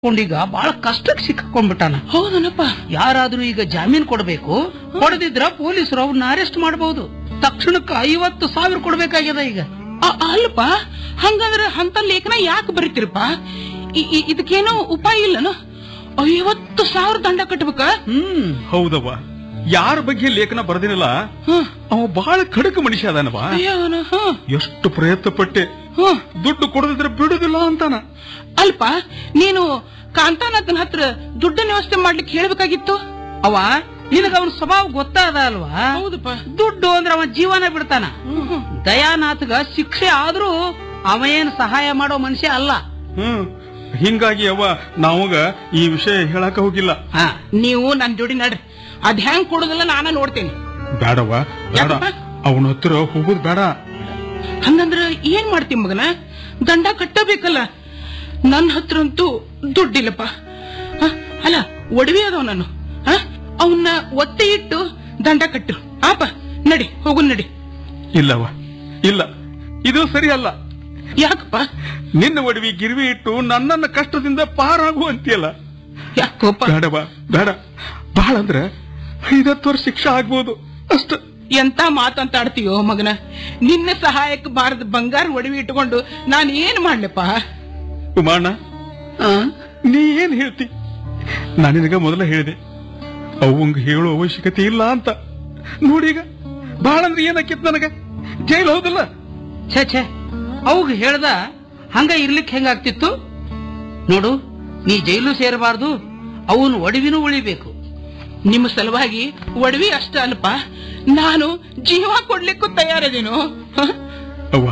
ಕೊಂಡೀಗ ಬಹಳ ಕಷ್ಟಕ್ಕೆ ಸಿಕ್ಕಾಕೊಂಡ್ಬಿಟ್ಟಾನ ಹೌದನಪ್ಪ ಯಾರಾದ್ರೂ ಈಗ ಜಾಮೀನ್ ಕೊಡಬೇಕು ಕೊಡದಿದ್ರ ಪೊಲೀಸರು ಅವನ್ನ ಅರೆಸ್ಟ್ ಮಾಡಬಹುದು ತಕ್ಷಣಕ್ಕೆ ಐವತ್ತು ಸಾವಿರ ಕೊಡ್ಬೇಕಾಗ್ಯದ ಈಗ ಅ- ಅಲ್ಪ ಹಂಗಂದ್ರ ಅಂತ ಲೇಖನ ಯಾಕೆ ಬರೀತಿರಪ್ಪ ಇ- ಇ- ಇದಕ್ಕೇನೋ ಉಪಾಯ ಇಲ್ಲನ ಐವತ್ತು ಸಾವಿರ ದಂಡ ಕಟ್ಬೇಕ ಹ್ಮ್ ಹೌದವ್ವ ಯಾರ ಬಗ್ಗೆ ಲೇಖನ ಬರೆದಿನಲ್ಲ ಹ್ಮ್. ಅವ ಬಹಳ ಖಡಕ ಮನುಷ್ಯ ಅದಾನವ ಅಯ್ಯೋ ಅವ್ನು, ಹ್ಮ್, ಎಷ್ಟು ಪ್ರಯತ್ನ ಪಟ್ಟೆ ಹ್ಮ್. ದುಡ್ಡು ಕೊಡದಿದ್ರೆ ಬಿಡುದಿಲ್ಲ ಅಂತಾನ ಅಲ್ಪ ನೀನು ಕಾಂತಾನಾಥನ ಹತ್ರ ದುಡ್ಡನ್ನ ವ್ಯವಸ್ಥೆ ಮಾಡ್ಲಿಕ್ಕೆ ಹೇಳ್ಬೇಕಾಗಿತ್ತು ಅವ ನಿನಗ ಅವನ ಸ್ವಭಾವ ಗೊತ್ತಾದ ಅಲ್ವಾ ಹೌದಪ್ಪ ದುಡ್ಡು ಅಂದ್ರೆ ಅವ ಜೀವನ ಬಿಡ್ತಾನ ಹ್ಮ್, ಹ್ಮ್. ದಯಾನಾಥ್ಗ ಶಿಕ್ಷೆ ಆದ್ರೂ ಅವ ಏನ್ ಸಹಾಯ ಮಾಡೋ ಮನುಷ್ಯ ಅಲ್ಲ ಹ್ಮ್ ಹಿಂಗಾಗಿ ಅವ್ವ ನಾವಾಗ ಈ ವಿಷಯ ಹೇಳಾಕ ಹೋಗಿಲ್ಲ ಹಾ ನೀವು ನನ್ ಜೋಡಿ ನಡ್ರಿ ಅದ್ ಹೆಂಗ್ ಕೊಡೋದಿಲ್ಲ ನಾನ ನೋಡ್ತೇನೆ ಬೇಡವ್ವ ಬೇಡ ಯಾಕಪ್ಪ? ಅವನ ಹತ್ರ ಹೋಗುದ್ ಬೇಡ ಹಂಗಂದ್ರ ಏನ್ ಮಾಡ್ತಿ ಮಗನ ದಂಡ ಕಟ್ಟಬೇಕಲ್ಲ ನನ್ನ ಹತ್ರ ಅಂತೂ ದುಡ್ಡಿಲ್ಲಪ್ಪ ಹ? ಅಲ್ಲ ಒಡವೆ ಅದಾವ ನಾನು ಅವನ್ನ ಒತ್ತೆ ಇಟ್ಟು ದಂಡ ಕಟ್ಟು ಆಪ ನಡಿ ಹೋಗು ನಡಿ ಇಲ್ಲವ್ವ ಇಲ್ಲ ಇದು ಸರಿ ಅಲ್ಲ ಯಾಕಪ್ಪ ನಿನ್ನ ಒಡವಿ ಗಿರ್ವಿ ಇಟ್ಟು ನನ್ನನ್ನ ಕಷ್ಟದಿಂದ ಪಾರಾಗು ಅಂತೀಯಲ್ಲ ಯಾಕೋಪ ಬೇಡವ ಬೇಡ ಬಹಳ ಅಂದ್ರೆ ಐದತ್ತು ವರ್ಷ ಶಿಕ್ಷೆ ಆಗ್ಬೋದು ಅಷ್ಟ ಎಂತ ಮಾತಂತಾಡ್ತೀಯೋ ಮಗನ ನಿನ್ನ ಸಹಾಯಕ್ಕೆ ಬಾರದ ಬಂಗಾರ ಒಡವೆ ಇಟ್ಕೊಂಡು ನಾನು ಏನ್ ಮಾಡ್ಲಪ್ಪ ಉಮಾಣ ಆ? ನೀ ಏನ್ ಹೇಳ್ತಿ ನಾನು ನಿನಗ ಮೊದಲ ಹೇಳಿದೆ ಅವಂಗ ಹೇಳೋ ಅವಶ್ಯಕತೆ ಇಲ್ಲ ಅಂತ ನೋಡೀಗ ಬಹಳ ಅಂದ್ರೆ ಏನಾಕಿತ್ ನನಗ ಜೈಲ್ ಹೌದಲ್ಲ ಛೇ ಛೇ ಅವಾಗ ಹೇಳ್ದ ಹಂಗ ಇರ್ಲಿಕ್ಕೆ ಹೆಂಗಾಗ್ತಿತ್ತು ನೋಡು ನೀ ಜೈಲು ಸೇರಬಾರ್ದು ಅವನು ಒಡವಿನೂ ಉಳಿಬೇಕು ನಿಮ್ಮ ಸಲುವಾಗಿ ಒಡವೆ ಅಷ್ಟ ಅಲ್ಪ ನಾನು ಜೀವ ಕೊಡ್ಲಿಕ್ಕೂ ತಯಾರದೇನು ಹ? ಅವ್ವ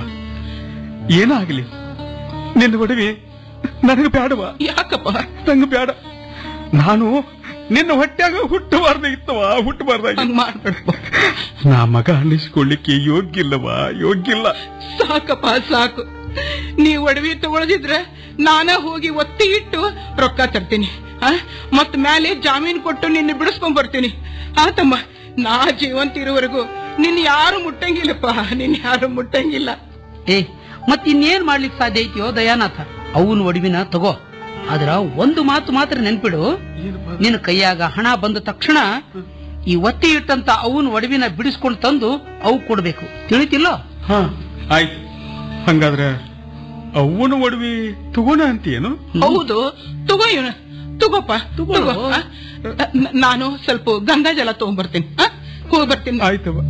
ಏನಾಗ್ಲಿ ನಿನ್ನ ಒಡವಿ ನನಗೆ ಬೇಡವ ಯಾಕಪ್ಪ ನಂಗೆ ಬೇಡ ನಾನು ನಿನ್ನ ಹೊಟ್ಟ್ಯಾಗ ಹುಟ್ಟಬಾರ್ದ ಇತ್ತವ ಹುಟ್ಟಬಾರ್ದಾಗಿ ಹಂಗ್ ಮಾಡ್ಬೇಡಪ್ಪ ನಾ ಮಗ ಅನ್ನಿಸ್ಕೊಳ್ಳಿಕ್ಕೆ ಯೋಗ್ಯ ಇಲ್ಲವ ಯೋಗ್ಯ ಇಲ್ಲ ಸಾಕಪ್ಪ ಸಾಕು ನೀ ಒಡವೆ ತಗೊಳದಿದ್ರೆ ನಾನ ಹೋಗಿ ಒತ್ತಿ ಇಟ್ಟು ರೊಕ್ಕ ತರ್ತೀನಿ ಆ? ಮತ್ ಮೇಲೆ ಜಾಮೀನ್ ಕೊಟ್ಟು ನಿನ್ನ ಬಿಡಿಸ್ಕೊಂಡ್ ಬರ್ತೀನಿ ಆತಮ್ಮ ನಾ ಜೀವಂತ ಇರುವವರೆಗೂ ನಿನ್ ಯಾರು ಮುಟ್ಟಂಗಿಲ್ಲಪ್ಪ ನಿನ್ ಯಾರು ಮುಟ್ಟಂಗಿಲ್ಲ ಏ ಮತ್ ಇನ್ನೇನ್ ಮಾಡ್ಲಿಕ್ಕೆ ಸಾಧ್ಯ ಐತಿಯೋ ದಯಾನಾಥ ಅವನ್ ಒಡವಿನ ತಗೋ ಆದ್ರ ಒಂದು ಮಾತು ಮಾತ್ರ ನೆನ್ಪಿಡು ನಿನ್ನ ಕೈಯಾಗ ಹಣ ಬಂದ ತಕ್ಷಣ ಈ ಒತ್ತಿ ಇಟ್ಟಂತ ಅವನ್ ಒಡವಿನ ಬಿಡಿಸ್ಕೊಂಡು ತಂದು ಅವು ಕೊಡ್ಬೇಕು ತಿಳಿತಿಲ್ಲೋ ಹ ಆಯ್ತು ಹಂಗಾದ್ರೆ ಅವನ ಒಡವಿ ತಗೋಣ ಅಂತೀಯೇನು ಹೌದು ತಗೋ ಇವನು ತಗೋಪ್ಪ ತಗೋ ಆ? ನ- ನಾನು ಸ್ವಲ್ಪ ಗಂಗಾ ಜಲ ತಗೊಂಡ್ಬರ್ತೀನಿ ಆ? ಹೋಗ್ ಬರ್ತೀನಿ ಆಯ್ತವ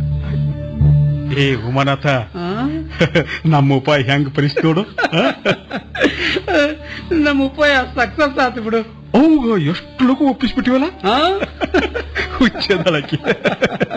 ಏ ಉಮಾನಾಥ ಆ? ನಮ್ಮ ಉಪಾಯ ಹೆಂಗ್ ಪರಿಸ್ಥಿತಿ ನೋಡು ಹ? ನಮ್ಮ ಉಪಾಯ ಸಕ್ಸಸ್ ಆತು ಬಿಡು ಅವಾಗ ಎಷ್ಟು ಲಗು ಒಪ್ಪಿಸ್ಬಿಟ್ಟಿವಲ್ಲ ಆ? ಹುಚ್ಚದಳಕಿ